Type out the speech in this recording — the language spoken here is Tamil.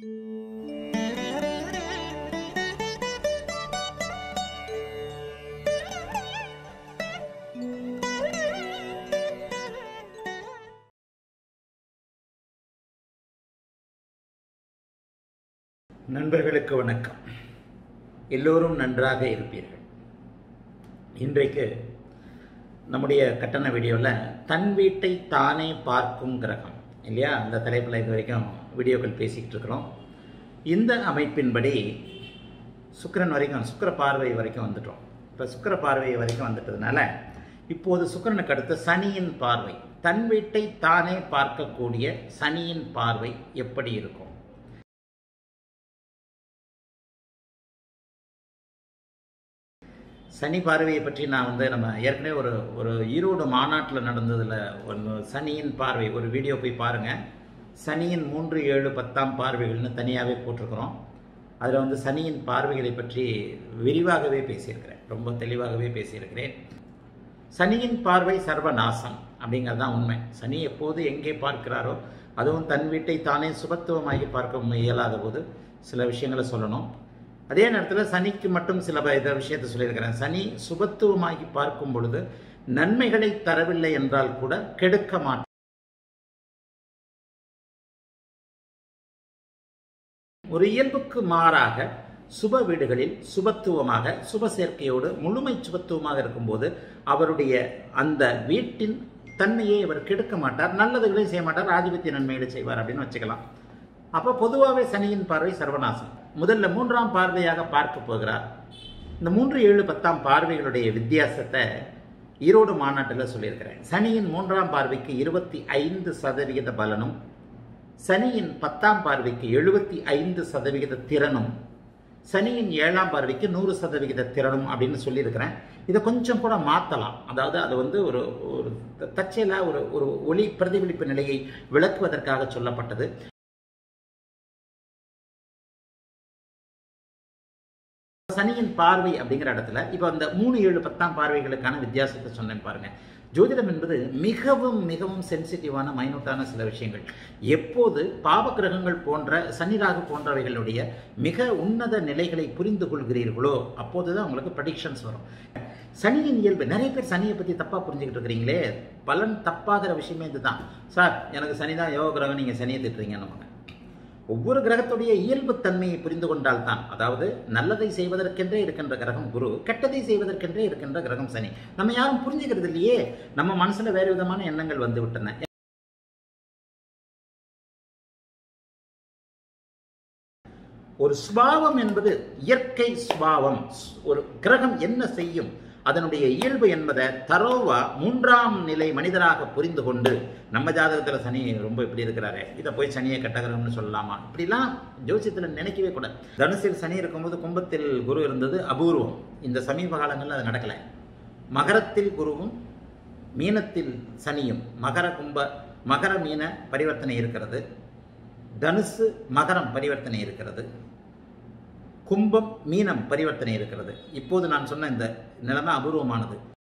நண்பர்களுக்கு வணக்கம் எல்லோரும் நன்றாக இருப்பீர்கள் இன்றைக்கு நம்முடைய கட்டண வீடியோவில் தன் வீட்டை தானே பார்க்கும் கிரகம் இல்லையா அந்த தலைப்பில் இது வரைக்கும் வீடியோக்கள் பேசிக்கிட்டு இருக்கிறோம் இந்த அமைப்பின்படி சுக்கிரன் வரைக்கும் சுக்கிர பார்வை வரைக்கும் வந்துட்டோம் இப்போ சுக்கிர பார்வை வரைக்கும் வந்துட்டதுனால இப்போது சுக்கிரனுக்கு அடுத்து சனியின் பார்வை தன் வீட்டை தானே பார்க்கக்கூடிய சனியின் பார்வை எப்படி இருக்கும் சனி பார்வையை பற்றி நான் வந்து நம்ம ஏற்கனவே ஒரு ஒரு ஈரோடு மாநாட்டில் நடந்ததில் ஒன்று சனியின் பார்வை ஒரு வீடியோ போய் பாருங்கள் சனியின் மூன்று ஏழு பத்தாம் பார்வைகள்னு தனியாகவே போட்டிருக்கிறோம் அதில் வந்து சனியின் பார்வைகளை பற்றி விரிவாகவே பேசியிருக்கிறேன் ரொம்ப தெளிவாகவே பேசியிருக்கிறேன் சனியின் பார்வை சர்வநாசம் அப்படிங்கிறது தான் உண்மை சனி எப்போது எங்கே பார்க்கிறாரோ அதுவும் தன் வீட்டை தானே சுபத்துவமாகி பார்க்க இயலாத போது சில விஷயங்களை சொல்லணும் அதே நேரத்தில் சனிக்கு மட்டும் சில இத விஷயத்தை சொல்லியிருக்கிறேன் சனி சுபத்துவமாகி பார்க்கும் பொழுது நன்மைகளை தரவில்லை என்றால் கூட கெடுக்க மாட்டார் ஒரு இயல்புக்கு மாறாக சுப வீடுகளில் சுபத்துவமாக சுப சேர்க்கையோடு முழுமை சுபத்துவமாக இருக்கும்போது அவருடைய அந்த வீட்டின் தன்மையை அவர் கெடுக்க மாட்டார் நல்லதுகளை செய்ய மாட்டார் ஆதிபத்திய நன்மைகளை செய்வார் அப்படின்னு வச்சுக்கலாம் அப்போ பொதுவாகவே சனியின் பார்வை சர்வநாசம் முதல்ல மூன்றாம் பார்வையாக பார்க்க போகிறார் இந்த மூன்று ஏழு பத்தாம் பார்வைகளுடைய வித்தியாசத்தை ஈரோடு மாநாட்டில் சொல்லியிருக்கிறேன் சனியின் மூன்றாம் பார்வைக்கு இருபத்தி ஐந்து சதவிகித பலனும் சனியின் பத்தாம் பார்வைக்கு எழுபத்தி ஐந்து சதவிகித திறனும் சனியின் ஏழாம் பார்வைக்கு நூறு சதவிகித திறனும் அப்படின்னு சொல்லியிருக்கிறேன் இதை கொஞ்சம் கூட மாற்றலாம் அதாவது அது வந்து ஒரு ஒரு தற்செயலாக ஒரு ஒரு ஒளி பிரதிபலிப்பு நிலையை விளக்குவதற்காக சொல்லப்பட்டது சனியின் பார்வை அப்படிங்கிற இடத்துல இப்போ அந்த மூணு ஏழு பத்தாம் பார்வைகளுக்கான வித்தியாசத்தை சொன்னேன் பாருங்க ஜோதிடம் என்பது மிகவும் மிகவும் சென்சிட்டிவான மைனூட்டான சில விஷயங்கள் எப்போது பாவ கிரகங்கள் போன்ற சனிராகு போன்றவைகளுடைய மிக உன்னத நிலைகளை புரிந்து கொள்கிறீர்களோ அப்போதுதான் உங்களுக்கு ப்ரடிக்ஷன்ஸ் வரும் சனியின் இயல்பு நிறைய பேர் சனியை பற்றி தப்பாக புரிஞ்சுக்கிட்டு இருக்கிறீங்களே பலன் தப்பாகிற விஷயமே இதுதான் சார் எனக்கு சனி தான் யோக கிரகம் நீங்கள் சனியை திட்டுறீங்க நமக்கு ஒவ்வொரு கிரகத்துடைய இயல்பு தன்மையை புரிந்து கொண்டால் தான் அதாவது நல்லதை செய்வதற்கென்றே இருக்கின்ற கிரகம் குரு கெட்டதை செய்வதற்கென்றே இருக்கின்ற கிரகம் சனி நம்ம யாரும் புரிஞ்சுக்கிறது இல்லையே நம்ம மனசுல வேறு விதமான எண்ணங்கள் வந்து விட்டன ஒரு சுபாவம் என்பது இயற்கை சுபாவம் ஒரு கிரகம் என்ன செய்யும் அதனுடைய இயல்பு என்பதை தரோவா மூன்றாம் நிலை மனிதராக புரிந்து கொண்டு நம்ம ஜாதகத்தில் சனி ரொம்ப இப்படி இருக்கிறாரு இதை போய் சனியை கட்டகரம்னு சொல்லலாமா இப்படிலாம் ஜோசியத்தில் நினைக்கவே கூடாது தனுசில் சனி இருக்கும்போது கும்பத்தில் குரு இருந்தது அபூர்வம் இந்த சமீப காலங்களில் அது நடக்கலை மகரத்தில் குருவும் மீனத்தில் சனியும் மகர கும்ப மகர மீன பரிவர்த்தனை இருக்கிறது தனுசு மகரம் பரிவர்த்தனை இருக்கிறது கும்பம் மீனம் பரிவர்த்தனை இருக்கிறது இப்போது நான் சொன்ன இந்த நிலைமை அபூர்வமானது